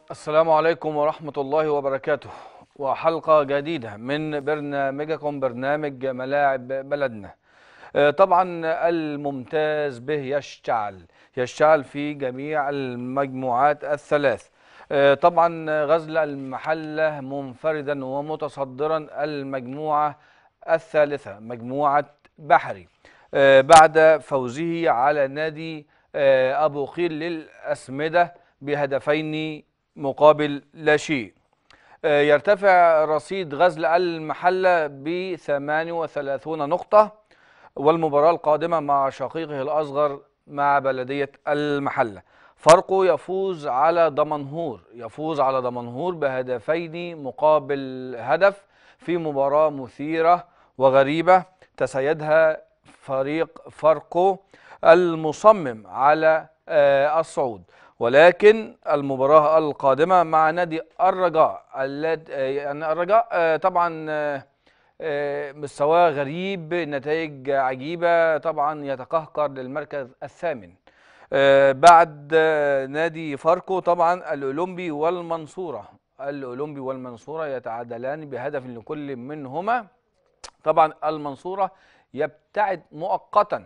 السلام عليكم ورحمة الله وبركاته وحلقة جديدة من برنامجكم برنامج ملاعب بلدنا آه، طبعا الممتاز به يشتعل يشتعل في جميع المجموعات الثلاث آه، طبعا غزل المحلة منفردا ومتصدرا المجموعة الثالثة مجموعة بحري آه، بعد فوزه على نادي آه، أبو قير للأسمدة بهدفين مقابل لا شيء آه، يرتفع رصيد غزل المحلة ب 38 نقطة والمباراة القادمة مع شقيقه الأصغر مع بلدية المحلة فرقه يفوز على دمنهور يفوز على دمنهور بهدفين مقابل هدف في مباراة مثيرة وغريبة تسيدها فريق فرقه المصمم على آه، الصعود ولكن المباراة القادمة مع نادي الرجاء الذي آه، يعني الرجاء آه، طبعا آه، آه، مستواه غريب نتائج عجيبة طبعا يتقهقر للمركز الثامن آه، بعد آه، نادي فاركو طبعا الأولمبي والمنصورة الأولمبي والمنصورة يتعادلان بهدف لكل منهما طبعا المنصورة يبتعد مؤقتا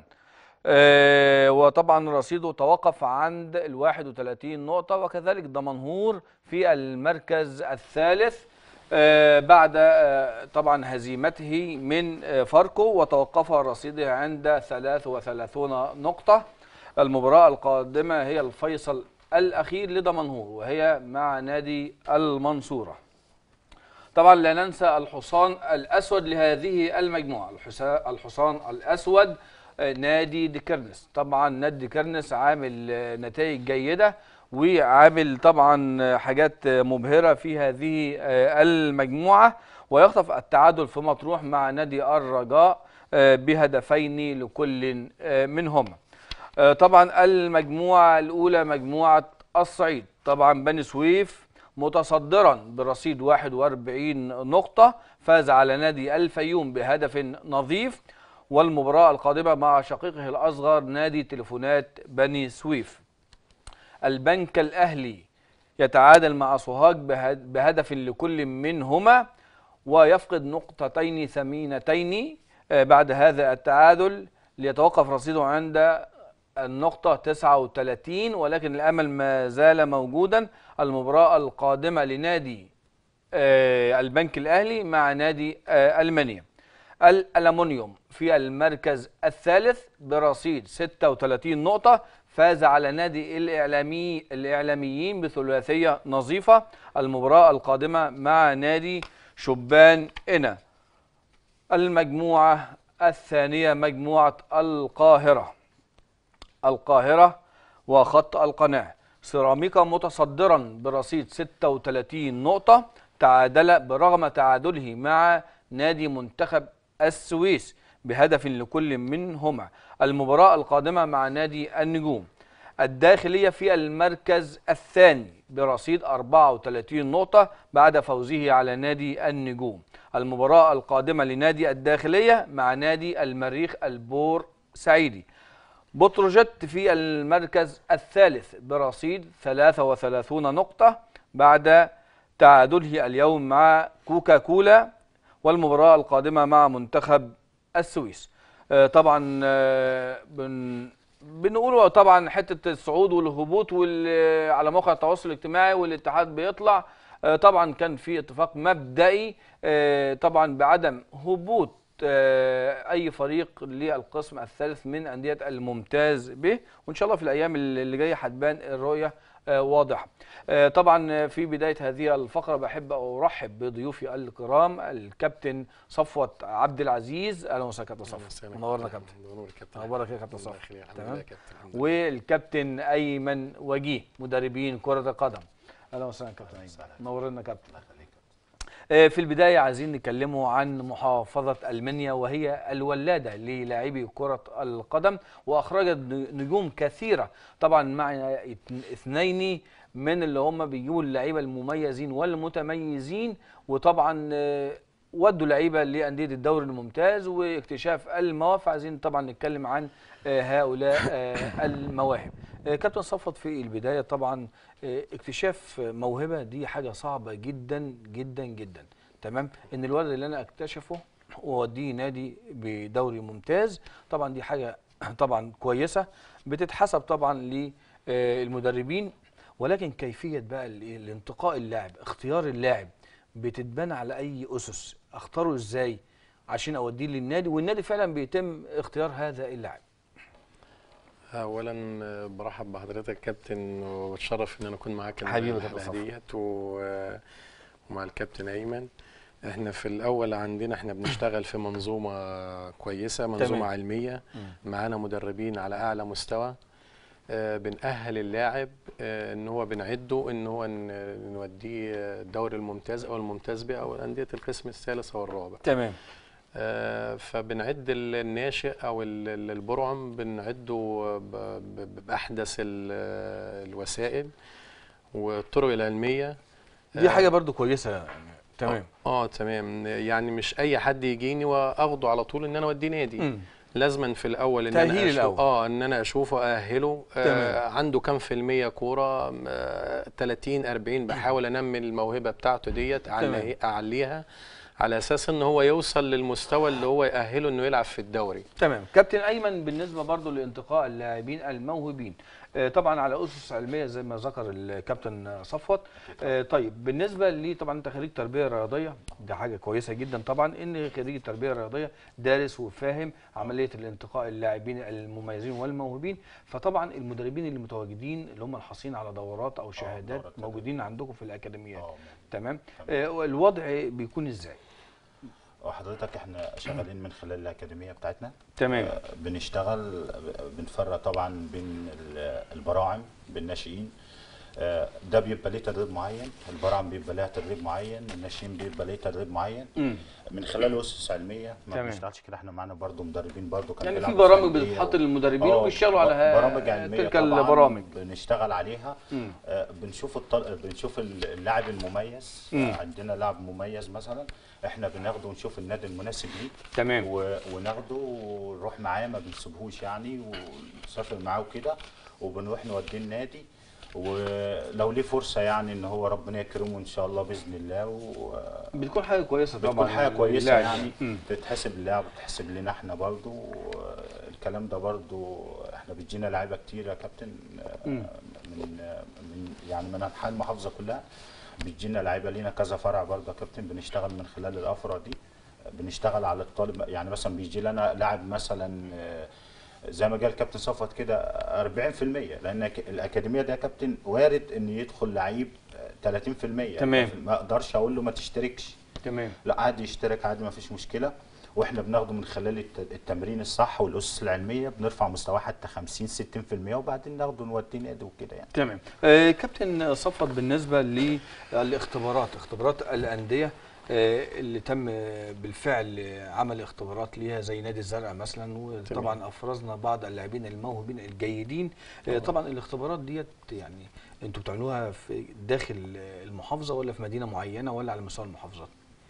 آه، وطبعا رصيده توقف عند ال 31 نقطة وكذلك دمنهور في المركز الثالث آه، بعد آه، طبعا هزيمته من آه، فاركو وتوقف رصيده عند 33 نقطة المباراة القادمة هي الفيصل الأخير لدمنهور وهي مع نادي المنصورة طبعا لا ننسى الحصان الأسود لهذه المجموعة الحسا- الحصان الأسود آه، نادي ديكرنس طبعا نادي ديكرنس عامل آه، نتائج جيدة وعامل طبعا آه، حاجات آه، مبهرة في هذه آه، المجموعة ويخطف التعادل في مطروح مع نادي الرجاء آه، بهدفين لكل آه، منهما آه، طبعا المجموعة الأولى مجموعة الصعيد طبعا بني سويف متصدرا برصيد 41 نقطة فاز على نادي الفيوم بهدف نظيف والمباراة القادمة مع شقيقه الأصغر نادي تليفونات بني سويف البنك الأهلي يتعادل مع سوهاج بهد- بهدف لكل منهما ويفقد نقطتين ثمينتين آه، بعد هذا التعادل ليتوقف رصيده عند النقطة 39 ولكن الأمل ما زال موجودا المباراة القادمة لنادي آه، البنك الأهلي مع نادي آه، ألمانيا الألمنيوم في المركز الثالث برصيد 36 نقطة فاز على نادي الإعلامي الإعلاميين بثلاثية نظيفة المباراة القادمة مع نادي شبان إنا المجموعة الثانية مجموعة القاهرة القاهرة وخط القناة سيراميكا متصدرا برصيد 36 نقطة تعادل برغم تعادله مع نادي منتخب السويس بهدف لكل منهما المباراة القادمة مع نادي النجوم الداخلية في المركز الثاني برصيد 34 نقطة بعد فوزه على نادي النجوم المباراة القادمة لنادي الداخلية مع نادي المريخ البور سعيدي بتروجيت في المركز الثالث برصيد 33 نقطة بعد تعادله اليوم مع كوكا كولا والمباراة القادمة مع منتخب السويس آه، طبعا آه، بن بنقول طبعا حتة الصعود والهبوط وال- على مواقع التواصل الاجتماعي والاتحاد بيطلع آه، طبعا كان في اتفاق مبدئي آه، طبعا بعدم هبوط آه، اي فريق للقسم الثالث من انديه الممتاز به وان شاء الله في الايام اللي جايه هتبان الرؤيه آه، واضحه آه، طبعا في بدايه هذه الفقره بحب ارحب بضيوفي الكرام الكابتن صفوت عبد العزيز اهلا وسهلا كابتن صفوت منورنا كابتن منور الكابتن اخبارك إيه يا كابتن الله صفوت يخليك الحمد تمام لله يا كابتن الحمد لله والكابتن ايمن وجيه مدربين كره القدم اهلا وسهلا كابتن ايمن نورنا كابتن آه، في البداية عايزين نتكلموا عن محافظة المنيا وهي الولادة للاعبي كرة القدم وأخرجت نجوم كثيرة طبعا مع اثنين من اللي هم بيجيبوا اللعيبة المميزين والمتميزين وطبعا آه، ودوا لعيبه لانديه الدوري الممتاز واكتشاف المواهب عايزين طبعا نتكلم عن آه، هؤلاء آه، المواهب آه، كابتن صفوت في البدايه طبعا آه، اكتشاف موهبه دي حاجه صعبه جدا جدا جدا تمام ان الولد اللي انا اكتشفه واوديه نادي بدوري ممتاز طبعا دي حاجه طبعا كويسه بتتحسب طبعا للمدربين ولكن كيفيه بقى ال- الانتقاء اللاعب اختيار اللاعب بتتبنى على اي اسس اختاره ازاي عشان اوديه للنادي والنادي فعلا بيتم اختيار هذا اللاعب اولا آه، برحب بحضرتك كابتن وبتشرف ان انا اكون معاك حبيبي يا الحلقه كابتن صفا. ديت و- ومع الكابتن ايمن احنا في الاول عندنا احنا بنشتغل في منظومه كويسه منظومه تمام. علميه معانا مدربين على اعلى مستوى آه، بنأهل اللاعب آه، ان هو بنعده ان هو ن- نوديه الدوري الممتاز او الممتاز بيه او انديه القسم الثالث او الرابع تمام آه، فبنعد ال- الناشئ او ال- ال- البرعم بنعده ب- ب- باحدث ال- الوسائل والطرق العلميه دي آه، حاجه برضو كويسه يعني تمام اه تمام يعني مش اي حد يجيني واخده على طول ان انا اوديه نادي مم. لازما في الاول ان تأهيل انا أشوف الأول. اه ان انا اشوفه ااهله آه تمام. عنده كام في المية كوره آه 30 40 بحاول انمي الموهبه بتاعته ديت تمام. أعلي- اعليها على اساس ان هو يوصل للمستوى اللي هو يأهله انه يلعب في الدوري تمام كابتن ايمن بالنسبه برضو لانتقاء اللاعبين الموهوبين آه، طبعا على اسس علميه زي ما ذكر الكابتن صفوت آه، طيب بالنسبه لي طبعا انت خريج تربيه رياضيه دي حاجه كويسه جدا طبعا ان خريج التربيه الرياضيه دارس وفاهم عمليه الانتقاء اللاعبين المميزين والموهوبين فطبعا المدربين اللي متواجدين اللي هم الحاصلين على دورات او شهادات دورات موجودين عندكم في الاكاديميات اه تمام آه، الوضع بيكون ازاي وحضرتك احنا شغالين من خلال الاكاديميه بتاعتنا تمام آه، بنشتغل آه، بنفرق طبعا بين ال- البراعم بالناشئين آه، ده بيبقى ليه تدريب معين البراعم بيبقى لها تدريب معين الناشئين بيبقى ليه تدريب معين مم. من خلال اسس علميه ما تمام. بنشتغلش كده احنا معانا برضو مدربين برضو كانوا يعني في بيلعبوا برامج أندية بتتحط و- للمدربين آه، وبيشتغلوا على ب- ها- برامج علميه تلك طبعاً البرامج بنشتغل عليها مم. آه، بنشوف الطل... بنشوف اللاعب المميز مم. آه، عندنا لاعب مميز مثلا احنا بناخده ونشوف النادي المناسب ليه تمام و... وناخده ونروح معاه ما بنسيبهوش يعني ونسافر معاه وكده وبنروح نوديه النادي ولو ليه فرصه يعني ان هو ربنا يكرمه ان شاء الله باذن الله و... بتكون حاجه كويسه طبعا بتكون حاجه كويسه للاعب. يعني مم. تتحسب للاعب وتتحسب لنا احنا برضو الكلام ده برضو احنا بتجينا لعيبه كتير يا كابتن آه، مم. من من يعني من انحاء المحافظه كلها بتجينا لعيبه لينا كذا فرع برضو يا كابتن بنشتغل من خلال الافرع دي بنشتغل على الطالب يعني مثلا بيجي لنا لاعب مثلا آه، زي ما قال الكابتن صفوت كده 40% لان ك- الاكاديميه ده يا كابتن وارد ان يدخل لعيب آه، 30% تمام. ما اقدرش اقول له ما تشتركش تمام لا عادي يشترك عادي ما فيش مشكله واحنا بناخده من خلال الت- التمرين الصح والاسس العلميه بنرفع مستواه حتى 50 60% وبعدين ناخده نوديه نادي وكده يعني تمام آه كابتن صفوت بالنسبه للاختبارات اختبارات الانديه آه اللي تم بالفعل عمل اختبارات ليها زي نادي الزرقاء مثلا وطبعا افرزنا بعض اللاعبين الموهوبين الجيدين آه طبعا الاختبارات ديت يعني انتوا بتعملوها في داخل المحافظه ولا في مدينه معينه ولا على مستوى المحافظات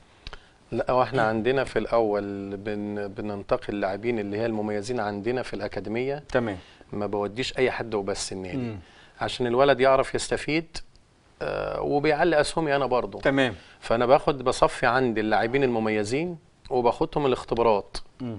لا واحنا عندنا في الاول بن بننتقي اللاعبين اللي هي المميزين عندنا في الاكاديميه تمام ما بوديش اي حد وبس النادي مم. عشان الولد يعرف يستفيد آه وبيعلي اسهمي انا برضه تمام فانا باخد بصفي عندي اللاعبين المميزين وباخدهم الاختبارات مم.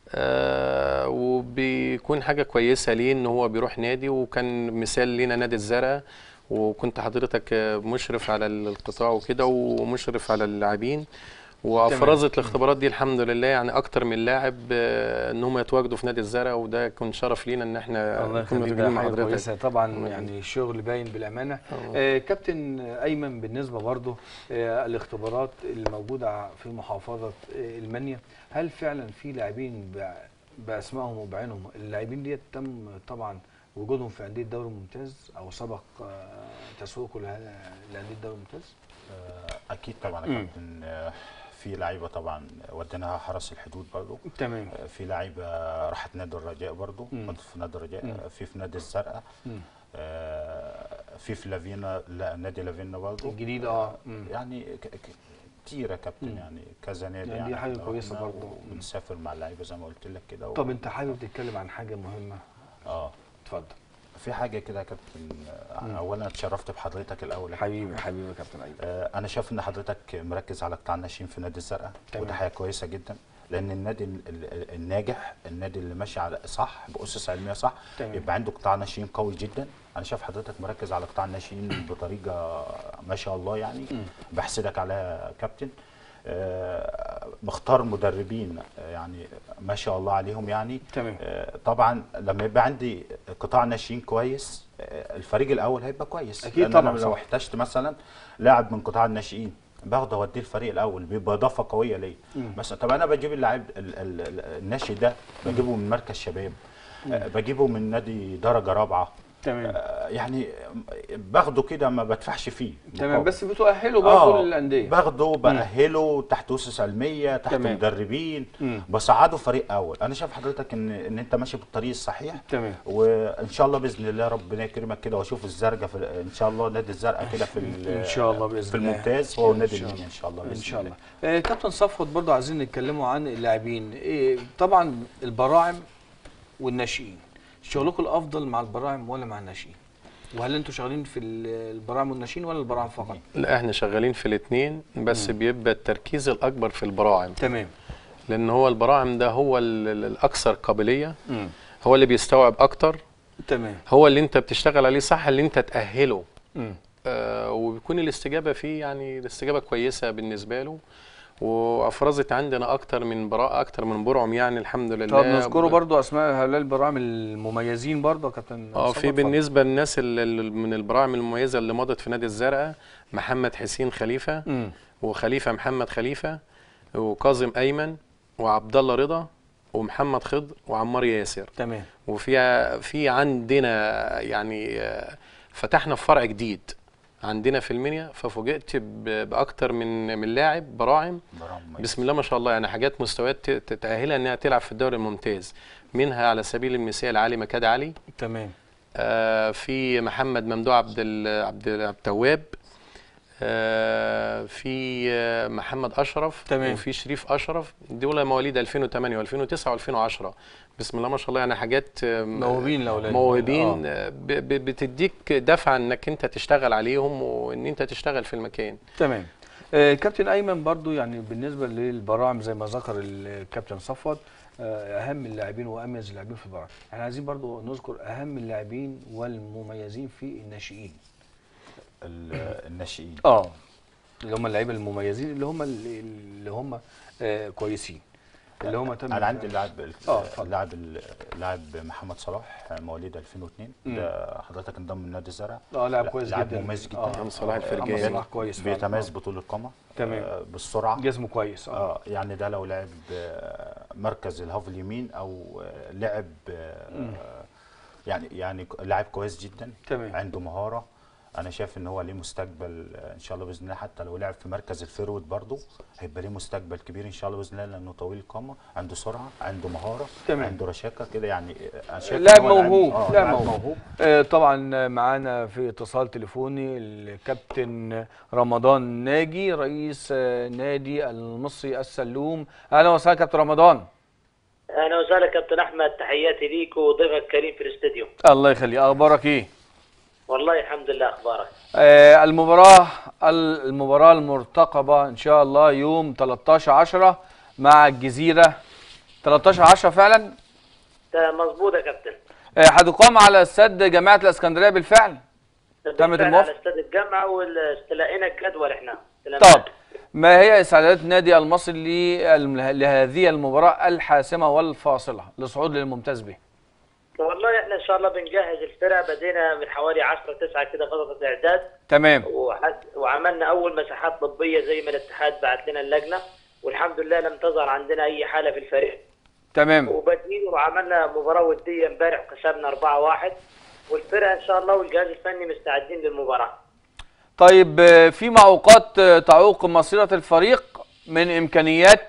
آه وبيكون حاجه كويسه ليه ان هو بيروح نادي وكان مثال لينا نادي الزرقاء وكنت حضرتك آه، مشرف على القطاع وكده ومشرف على اللاعبين وافرزت الاختبارات دي الحمد لله يعني اكتر من لاعب آه، ان هم يتواجدوا في نادي الزرقاء وده كان شرف لينا ان احنا الله نكون يخليك موجودين ده مع حاجه حضرتك كويسه طبعا الله يعني الشغل باين بالامانه آه. آه كابتن ايمن بالنسبه برضو آه الاختبارات الموجوده في محافظه آه المنيا هل فعلا في لاعبين بأ- باسمائهم وبعينهم اللاعبين ديت تم طبعا وجودهم في انديه الدوري الممتاز او سبق آه تسويقه لها- لانديه الدوري الممتاز آه، اكيد طبعا مم. يا كابتن آه، في لعيبه طبعا وديناها حرس الحدود برضو تمام آه، في لعيبه راحت نادي الرجاء برضو مم. كنت في نادي الرجاء مم. آه، في في نادي الزرقاء مم. آه، في في لافينا لا نادي لافينا برضو الجديد اه مم. يعني ك- ك- كتير يا كابتن يعني كذا نادي يعني يعني دي حاجة إحنا كويسة رحنا برضه. وبنسافر مع اللعيبه زي ما قلت لك كده و- طب انت حابب تتكلم عن حاجه مهمه اه اتفضل في حاجه كده يا كابتن آه، اولا اتشرفت بحضرتك الاول يا حبيبي حبيبي يا كابتن ايمن آه، انا شايف ان حضرتك مركز على قطاع الناشئين في نادي الزرقاء تمام. وده حاجه كويسه جدا لان النادي ال- ال- الناجح النادي اللي ماشي على صح باسس علميه صح تمام. يبقى عنده قطاع ناشئين قوي جدا انا شايف حضرتك مركز على قطاع الناشئين بطريقه ما شاء الله يعني بحسدك عليها يا كابتن آه، مختار مدربين آه، يعني ما شاء الله عليهم يعني تمام. آه، طبعا لما يبقى عندي قطاع ناشئين كويس آه، الفريق الاول هيبقى كويس أكيد لأن طبعاً، أنا لو صح. احتجت مثلا لاعب من قطاع الناشئين باخده اوديه الفريق الاول بيبقى اضافه قويه ليا مثلا طب انا بجيب اللاعب ال- ال- ال- الناشئ ده بجيبه من مركز شباب آه، بجيبه من نادي درجه رابعه تمام آه، يعني باخده كده ما بدفعش فيه تمام مقابل. بس بتؤهله برضه آه، للانديه باخده باهله تحت اسس علميه تحت تمام. مدربين مم. بصعده فريق اول انا شايف حضرتك ان ان انت ماشي بالطريق الصحيح تمام. وان شاء الله باذن الله ربنا يكرمك كده واشوف الزرقاء في ان شاء الله نادي الزرقاء كده في ال- إن شاء الله بإذن في الله. الممتاز هو إن نادي شاء المنيا ان شاء الله ان باذن شاء الله الله آه كابتن صفوت برضه عايزين نتكلموا عن اللاعبين إيه طبعا البراعم والناشئين شغلكم الافضل مع البراعم ولا مع الناشئين وهل انتوا شغالين في ال- البراعم والناشئين ولا البراعم فقط لا احنا شغالين في الاثنين بس بيبقى التركيز الاكبر في البراعم تمام لان هو البراعم ده هو ال- ال- الاكثر قابليه مم. هو اللي بيستوعب اكتر تمام هو اللي انت بتشتغل عليه صح اللي انت تاهله مم. آه وبيكون الاستجابه فيه يعني الاستجابه كويسه بالنسبه له وافرزت عندنا اكتر من براءه اكتر من برعم يعني الحمد لله طب نذكروا برضه اسماء هؤلاء البراعم المميزين برضه يا كابتن اه صفوت؟ في اتفضل. بالنسبه للناس اللي اللي من البراعم المميزه اللي مضت في نادي الزرقاء محمد حسين خليفه مم. وخليفه محمد خليفه وكاظم ايمن وعبد الله رضا ومحمد خضر وعمار ياسر تمام وفي في عندنا يعني آه، فتحنا في فرع جديد عندنا في المنيا ففوجئت ب- باكتر من من لاعب براعم برام بسم الله ما شاء الله يعني حاجات مستويات ت- تتاهلها انها تلعب في الدوري الممتاز منها على سبيل المثال علي مكاد علي تمام آه، في محمد ممدوح عبد ال- عبد ال- عبد التواب آه، في آه، محمد اشرف تمام. وفي شريف اشرف دول مواليد 2008 و2009 و2010 بسم الله ما شاء الله يعني حاجات آه، موهوبين الاولاد موهوبين آه. آه، ب- ب- بتديك دفعه انك انت تشتغل عليهم وان انت تشتغل في المكان تمام آه، كابتن ايمن برضو يعني بالنسبه للبراعم زي ما ذكر الكابتن صفوت آه، اهم اللاعبين واميز اللاعبين في البراعم احنا عايزين برضو نذكر اهم اللاعبين والمميزين في الناشئين ال- الناشئين اه اللي هم اللعيبه المميزين اللي هم اللي اللي هم آه كويسين اللي هم تم انا عندي اللاعب آه، اتفضل. اللاعب اللاعب محمد صلاح مواليد 2002 ده حضرتك انضم لنادي الزرع اه لاعب كويس لاعب جدا مميز جدا. آه، محمد صلاح آه، الفرجاني. محمد صلاح كويس فعلاً. بيتميز آه. بطول القامه تمام. آه، بالسرعه جسمه كويس اه اه يعني ده لو لعب آه، مركز الهاف اليمين او آه، لعب آه، يعني يعني لاعب كويس جدا تمام. عنده مهاره انا شايف ان هو ليه مستقبل آه، ان شاء الله باذن الله حتى لو لعب في مركز الفيرود برضه هيبقى ليه مستقبل كبير ان شاء الله باذن الله لانه طويل القامه عنده سرعه عنده مهاره تمام. عنده رشاقه كده يعني آه، أنا شايف إن لاعب هو موهوب آه، لاعب موهوب آه، طبعا معانا في اتصال تليفوني الكابتن رمضان ناجي رئيس آه، نادي المصري السلوم اهلا وسهلا كابتن رمضان اهلا وسهلا كابتن احمد تحياتي ليك وضيفك الكريم في الاستديو الله يخليك اخبارك ايه والله الحمد لله اخبارك آه، المباراة المباراة المرتقبة إن شاء الله يوم 13 10 مع الجزيرة 13 10 فعلا ده مظبوط يا كابتن آه، هتقام على استاد جامعة الإسكندرية بالفعل تمت بالفعل الموافقة؟ على استاد الجامعه واستلقينا الجدول احنا طب ما هي استعدادات نادي المصري للم- لهذه المباراة الحاسمة والفاصلة للصعود للممتاز به والله احنا ان شاء الله بنجهز الفرق بدينا من حوالي 10 9 كده فتره الاعداد تمام وحد وعملنا اول مساحات طبيه زي ما الاتحاد بعت لنا اللجنه والحمد لله لم تظهر عندنا اي حاله في الفريق تمام وبدين وعملنا مباراه وديه امبارح كسبنا 4-1 والفرقه ان شاء الله والجهاز الفني مستعدين للمباراه طيب آه، في معوقات آه، تعوق مسيرة الفريق من إمكانيات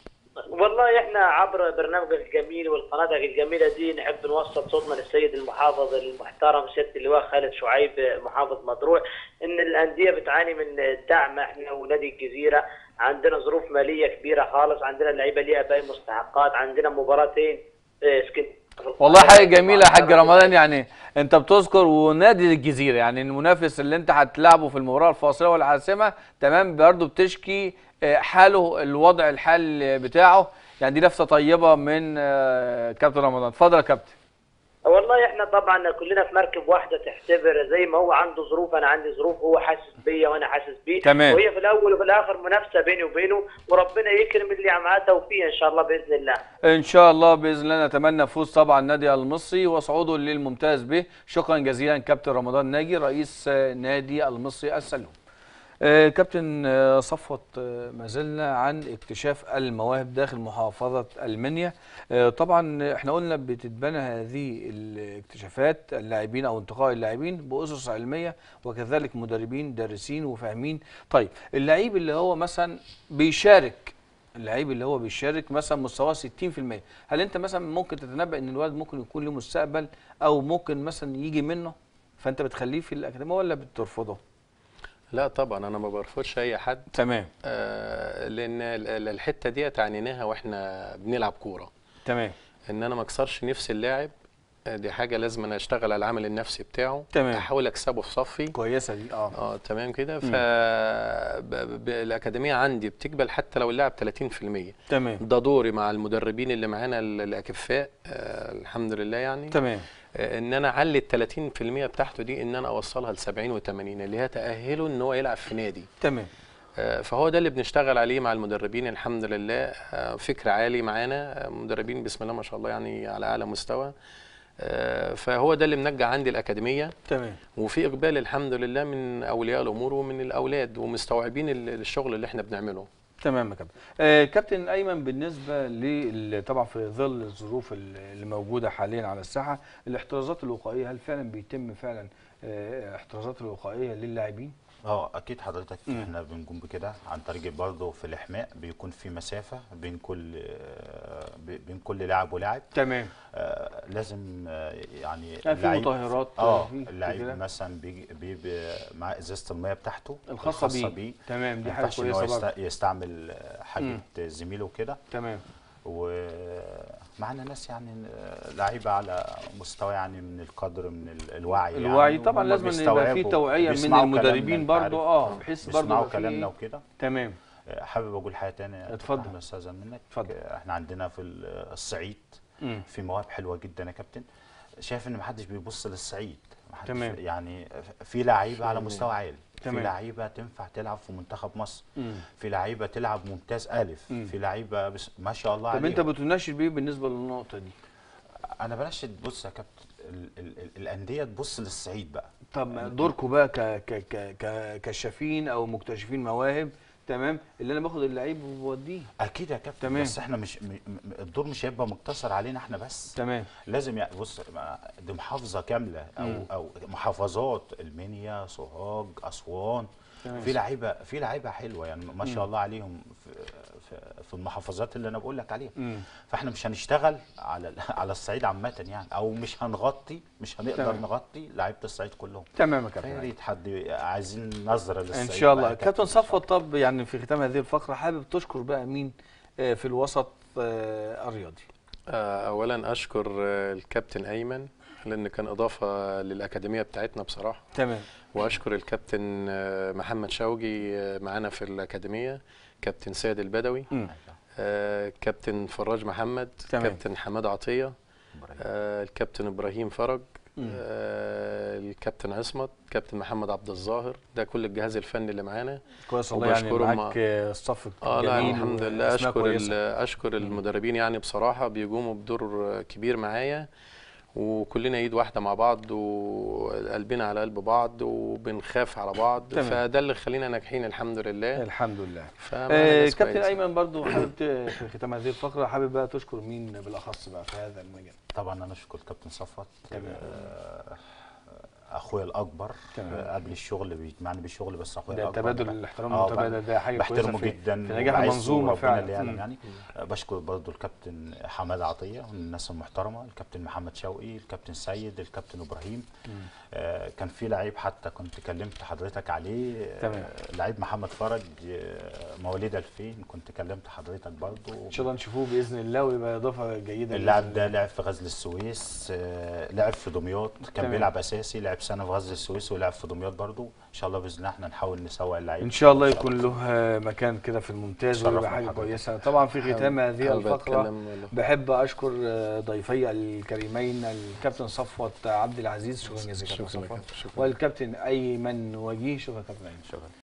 والله احنا عبر برنامجك الجميل وقناتك الجميله دي نحب نوصل صوتنا للسيد المحافظ المحترم سياده اللواء خالد شعيب محافظ مطروح ان الانديه بتعاني من الدعم احنا ونادي الجزيره عندنا ظروف ماليه كبيره خالص عندنا اللعيبه ليها باقي مستحقات عندنا مباراتين آه، اسكندريه والله حاجه جميله يا حاج رمضان يعني انت بتذكر ونادي الجزيره يعني المنافس اللي انت هتلعبه في المباراه الفاصله والحاسمه تمام برضه بتشكي آه، حاله الوضع الحال بتاعه يعني دي لفته طيبه من آه، كابتن رمضان اتفضل يا كابتن والله احنا طبعا كلنا في مركب واحده تعتبر زي ما هو عنده ظروف انا عندي ظروف هو حاسس بيا وانا حاسس بيه تمام. وهي في الاول وفي الاخر منافسه بيني وبينه وربنا يكرم اللي معاه توفيق ان شاء الله باذن الله ان شاء الله باذن الله نتمنى فوز طبعا النادي المصري وصعوده للممتاز به شكرا جزيلا كابتن رمضان ناجي رئيس آه، نادي المصري السلوم آه، كابتن آه، صفوت آه، ما زلنا عن اكتشاف المواهب داخل محافظة المنيا آه، طبعا احنا قلنا بتتبنى هذه الاكتشافات اللاعبين او انتقاء اللاعبين بأسس علمية وكذلك مدربين دارسين وفاهمين طيب اللعيب اللي هو مثلا بيشارك اللعيب اللي هو بيشارك مثلا مستواه 60% هل انت مثلا ممكن تتنبأ ان الولد ممكن يكون له مستقبل او ممكن مثلا يجي منه فانت بتخليه في الاكاديميه ولا بترفضه لا طبعا انا ما برفضش اي حد تمام آه لان ال- ال- الحته ديت عانيناها واحنا بنلعب كوره تمام ان انا ما اكسرش نفس اللاعب آه، دي حاجه لازم انا اشتغل على العمل النفسي بتاعه تمام. احاول اكسبه في صفي كويسه دي اه اه تمام كده ف ب- ب- الاكاديميه عندي بتقبل حتى لو اللاعب 30% تمام ده دوري مع المدربين اللي معانا ال- الاكفاء آه الحمد لله يعني تمام آه ان انا اعلي ال 30% بتاعته دي ان انا اوصلها ل 70 و80 اللي هي تاهله ان هو يلعب في نادي تمام آه، فهو ده اللي بنشتغل عليه مع المدربين الحمد لله آه، فكر عالي معانا آه، مدربين بسم الله ما شاء الله يعني على اعلى مستوى آه، فهو ده اللي منجع عندي الاكاديميه تمام وفي اقبال الحمد لله من اولياء الامور ومن الاولاد ومستوعبين ال- الشغل اللي احنا بنعمله تمام يا كابتن آه كابتن ايمن بالنسبه لل- طبعا في ظل الظروف ال- اللي موجوده حاليا على الساحه الاحترازات الوقائيه هل فعلا بيتم فعلا آه احترازات الوقائيه للاعبين اه اكيد حضرتك مم. احنا بنقوم بكده عن طريق برضه في الاحماء بيكون في مسافه بين كل آه، ب- بين كل لاعب ولاعب تمام آه، لازم آه، يعني يعني في اللعيب- مطهرات اه في كده. اللعيب مثلا بيجي بيجي مع ازازه الميه بتاعته الخاصه بيه تمام دي ما حاجه ينفعش ان هو كويسه يست- برضه يستعمل آه، حاجه زميله وكده تمام ومعنا ناس يعني آه، لعيبه على مستوى يعني من القدر من ال- الوعي الوعي يعني طبعا وهم لازم ان يبقى في بيستوعبوا، توعيه من بيسمعوا المدربين كلامنا، أنت برضه عارف. اه بحيث برضه بيسمعوا يبقى في كلامنا إيه؟ وكده تمام آه، حابب اقول حاجه تانية اتفضل. أحمد استاذن منك اتفضل. آه، احنا عندنا في ال- الصعيد مم. في مواهب حلوه جدا يا كابتن شايف ان محدش بيبص للصعيد محدش تمام. يعني في لعيبه على مستوى عالي في تمام. لعيبه تنفع تلعب في منتخب مصر مم. في لعيبه تلعب ممتاز الف مم. في لعيبه بس ما شاء الله طب انت عليهم. بتناشد بيه بالنسبه للنقطه دي انا بلاش تبص يا كابتن ال- ال- ال- الانديه تبص للصعيد بقى طب دوركم بقى ك ك ك ك كشافين او مكتشفين مواهب تمام اللي انا باخد اللعيب وبوديه اكيد يا كابتن تمام. بس احنا مش م- م- الدور مش هيبقى مقتصر علينا احنا بس تمام لازم يعني بص ما- دي محافظه كامله او مم. او محافظات المنيا سوهاج اسوان تمام. في لعيبه في لعيبه حلوه يعني ما شاء الله عليهم في, في, في المحافظات اللي انا بقول لك عليها مم. فاحنا مش هنشتغل على على الصعيد عامه يعني او مش هنغطي مش هنقدر تمام. نغطي لعيبه الصعيد كلهم تمام يا فيا كابتن ريت حد عايزين نظره للصعيد ان شاء بقى الله يا كابتن إن شاء صفوت طب يعني في ختام هذه الفقره حابب تشكر بقى مين آه، في الوسط آه، الرياضي آه، اولا اشكر آه، الكابتن ايمن لان كان اضافه للاكاديميه بتاعتنا بصراحه تمام واشكر الكابتن آه، محمد شوقي آه، معانا في الاكاديميه كابتن سيد البدوي مم. آه، كابتن فراج محمد تمام. كابتن حماد عطيه الله. آه، الكابتن ابراهيم فرج مم. آه، الكابتن عصمت كابتن محمد عبد الظاهر ده كل الجهاز الفني اللي معانا كويس والله يعني وبشكرهم معاك مع- آه، الصف اه لا جميل الحمد لله وأسماء اشكر ال- كويسة. اشكر المدربين يعني بصراحه بيقوموا بدور كبير معايا وكلنا ايد واحده مع بعض وقلبنا على قلب بعض وبنخاف على بعض تمام. فده اللي خلينا ناجحين الحمد لله الحمد لله فمعانا آه، ناس كابتن كويسة. ايمن برضو حابب ت- في ختام هذه الفقره حابب بقى تشكر مين بالاخص بقى في هذا المجال طبعا انا اشكر كابتن صفوت تمام. آه، اخويا الاكبر تمام. آه، قبل الشغل بيجمعني بالشغل بس اخويا ده الاكبر تبادل بقى- الاحترام آه، المتبادل ده حاجه كويسه بحترمه في جدا في نجاح وبعزه المنظومه وربنا فعلا اللي يعلم مم. يعني آه، بشكر برضو الكابتن حماد عطيه من الناس المحترمه الكابتن محمد شوقي الكابتن سيد الكابتن ابراهيم آه، كان في لعيب حتى كنت كلمت حضرتك عليه آه، تمام. لعيب محمد فرج آه، مواليد 2000 كنت كلمت حضرتك برضو ان شاء الله نشوفوه باذن الله ويبقى اضافه جيده اللاعب بإذن ده لعب في غزل السويس آه، لعب في دمياط كان تمام. بيلعب اساسي لعب سنه في غزل السويس ولعب في دمياط برضو ان شاء الله باذن الله احنا نحاول نسوق اللعيب ان شاء الله يكون له مكان كده في الممتاز شرفنا ويبقى حاجه بحضرتك. كويسه طبعا في ختام هذه حابب الفقره أتكلم- بحب اشكر آه، ضيفي الكريمين الكابتن صفوت عبد العزيز شكرا جزيلا كابتن شكرا صفوت شكرا والكابتن ايمن وجيه شكرا كابتن ايمن شكرا